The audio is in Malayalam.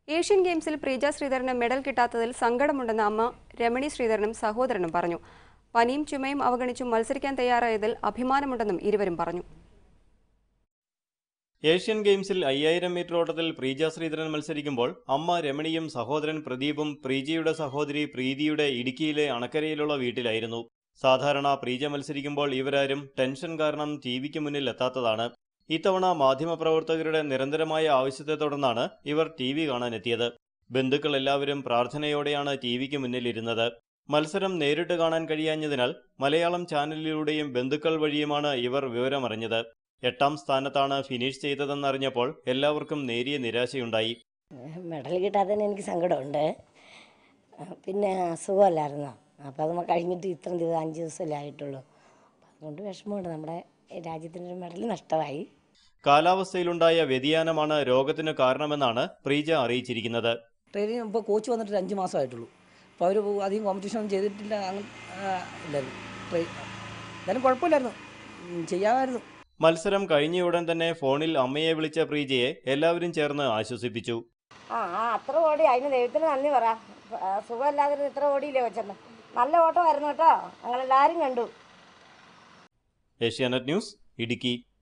ഏഷ്യൻ ഗെയിംസിൽ പ്രീജ ശ്രീധരന് മെഡൽ കിട്ടാത്തതിൽ സങ്കടമുണ്ടെന്ന് അമ്മ രമണി ശ്രീധരനും സഹോദരനും പറഞ്ഞു പനിയും ചുമയും അവഗണിച്ചു മത്സരിക്കാൻ തയ്യാറായതിൽ അഭിമാനമുണ്ടെന്നും ഇരുവരും പറഞ്ഞു ഏഷ്യൻ ഗെയിംസിൽ അയ്യായിരം മീറ്റർ ഓട്ടത്തിൽ പ്രീജ ശ്രീധരൻ മത്സരിക്കുമ്പോൾ അമ്മ രമണിയും സഹോദരൻ പ്രദീപും പ്രീജയുടെ സഹോദരി പ്രീതിയുടെ ഇടുക്കിയിലെ അണക്കരയിലുള്ള വീട്ടിലായിരുന്നു സാധാരണ പ്രീജ മത്സരിക്കുമ്പോൾ ഇവരാരും ടെൻഷൻ കാരണം ടി വിക്ക് മുന്നിൽ എത്താത്തതാണ് ഇത്തവണ മാധ്യമപ്രവർത്തകരുടെ നിരന്തരമായ ആവശ്യത്തെ തുടർന്നാണ് ഇവർ ടി വി കാണാനെത്തിയത് ബന്ധുക്കൾ എല്ലാവരും പ്രാർത്ഥനയോടെയാണ് ടി വിക്ക് മുന്നിലിരുന്നത് മത്സരം നേരിട്ട് കാണാൻ കഴിയാഞ്ഞതിനാൽ മലയാളം ചാനലിലൂടെയും ബന്ധുക്കൾ വഴിയുമാണ് ഇവർ വിവരമറിഞ്ഞത് എട്ടാം സ്ഥാനത്താണ് ഫിനിഷ് ചെയ്തതെന്നറിഞ്ഞപ്പോൾ എല്ലാവർക്കും നേരിയ നിരാശയുണ്ടായി മെഡൽ കിട്ടാത്തതിന് എനിക്ക് സങ്കടമുണ്ട് ആ, പിന്നെ അസുഖമല്ലായിരുന്നോ അപ്പോൾ അത് കഴിഞ്ഞിട്ട് ഇത്രയും ദിവസം അഞ്ച് ദിവസമല്ലേ ആയിട്ടുള്ളൂ അപ്പം അതുകൊണ്ട് വിഷമമുണ്ട് നമ്മുടെ രാജ്യത്തിൻ്റെ ഒരു മെഡൽ നഷ്ടമായി കാലാവസ്ഥയിലുണ്ടായ വ്യതിയാനമാണ് രോഗത്തിന് കാരണമെന്നാണ് പ്രീജ അറിയിച്ചിരിക്കുന്നത് ട്രെയിനിങ് ഇപ്പോൾ കോച്ച് വന്നിട്ട് ഒരു അഞ്ച് മാസമായിട്ടുള്ളൂ അപ്പോൾ അവർ അധികം കോമ്പറ്റീഷൻ ഒന്നും ചെയ്തിട്ടില്ല അങ്ങനെ ആ, ഇല്ലായിരുന്നു ട്രെയിൻ എന്തായാലും കുഴപ്പമില്ലായിരുന്നു ഉം, ചെയ്യാമായിരുന്നു മത്സരം കഴിഞ്ഞയുടൻ തന്നെ ഫോണിൽ അമ്മയെ വിളിച്ച പ്രീജയെ എല്ലാവരും ചേർന്ന് ആശ്വസിപ്പിച്ചു ആ ആ അത്ര ഓടി അതിന് ദൈവത്തിന് നന്ദി പറ ആ, സുഖമില്ലാതിരുന്ന് ഇത്ര ഓടിയില്ലേ വെച്ചെന്ന് നല്ല ഓട്ടമായിരുന്നു കേട്ടോ ഞങ്ങളെല്ലാവരും കണ്ടു ഏഷ്യാനെറ്റ് ന്യൂസ് ഇടുക്കി